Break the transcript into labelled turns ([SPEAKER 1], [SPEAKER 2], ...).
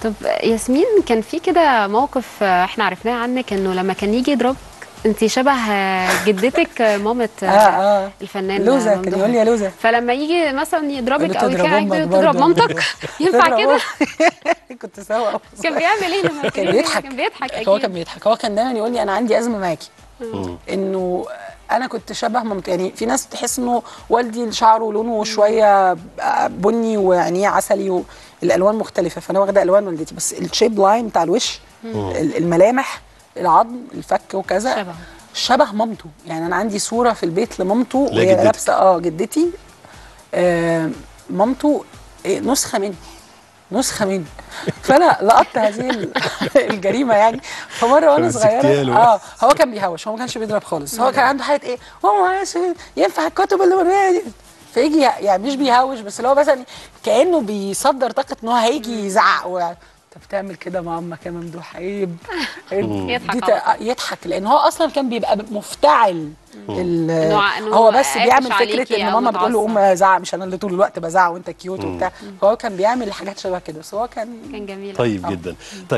[SPEAKER 1] طب ياسمين كان في كده موقف آه، احنا عرفناه عنك انه لما كان يجي يضربك انت شبه آه، جدتك آه، مامة
[SPEAKER 2] اه
[SPEAKER 1] آه،
[SPEAKER 2] اه
[SPEAKER 1] الفنان
[SPEAKER 2] لوزه كان
[SPEAKER 1] ممدوح.
[SPEAKER 2] يقول لي يا لوزه
[SPEAKER 1] فلما يجي مثلا يضربك
[SPEAKER 2] قال
[SPEAKER 1] او
[SPEAKER 2] له تضرب
[SPEAKER 1] يكعك
[SPEAKER 2] أمك
[SPEAKER 1] تضرب
[SPEAKER 2] برضه.
[SPEAKER 1] مامتك ينفع
[SPEAKER 2] تضرب
[SPEAKER 1] كده
[SPEAKER 2] أمك. كنت سوا
[SPEAKER 1] كان بيعمل ايه لما
[SPEAKER 2] كان
[SPEAKER 1] يكلمك؟
[SPEAKER 2] بيضحك
[SPEAKER 1] كان بيضحك اكيد
[SPEAKER 2] هو كان بيضحك هو كان دايما يقول لي انا عندي ازمه معاكي انه انا كنت شبه مامتي يعني في ناس تحس انه والدي شعره لونه شويه بني وعينيه عسلي والالوان مختلفه فانا واخده الوان والدتي بس الشيب لاين بتاع الوش ال- الملامح العظم الفك وكذا
[SPEAKER 1] شبهه.
[SPEAKER 2] شبه مامته يعني انا عندي صوره في البيت لمامته
[SPEAKER 3] لا
[SPEAKER 2] وهي
[SPEAKER 3] جدتك.
[SPEAKER 2] لابسه اه جدتي آه مامته إيه، نسخه مني نسخه مني فانا لقطت هذه ال- الجريمه يعني فمره وانا
[SPEAKER 3] فمسكتيها
[SPEAKER 2] صغيره
[SPEAKER 3] له.
[SPEAKER 2] اه هو كان بيهوش هو ما كانش بيضرب خالص هو كان عنده حاجه ايه هو معلش ينفع الكتب اللي مرميه دي فيجي يعني مش بيهوش بس اللي هو مثلا كانه بيصدر طاقه ان هو هيجي يزعق و... انت بتعمل كده مع امك يا ممدوح عيب عيب.
[SPEAKER 1] يضحك
[SPEAKER 2] دي ت-
[SPEAKER 1] على
[SPEAKER 2] يضحك لان هو اصلا كان بيبقى مفتعل ال-
[SPEAKER 1] إنه- إنه
[SPEAKER 2] هو بس
[SPEAKER 1] قافش
[SPEAKER 2] بيعمل
[SPEAKER 1] عليكي
[SPEAKER 2] فكره ان
[SPEAKER 1] أو
[SPEAKER 2] ماما بتقول له
[SPEAKER 1] متعصب.
[SPEAKER 2] قوم زعق مش انا اللي طول الوقت بزعق وانت كيوت وبتاع فهو كان بيعمل حاجات شبه كده بس هو كان
[SPEAKER 1] كان جميل
[SPEAKER 3] طيب جدا طيب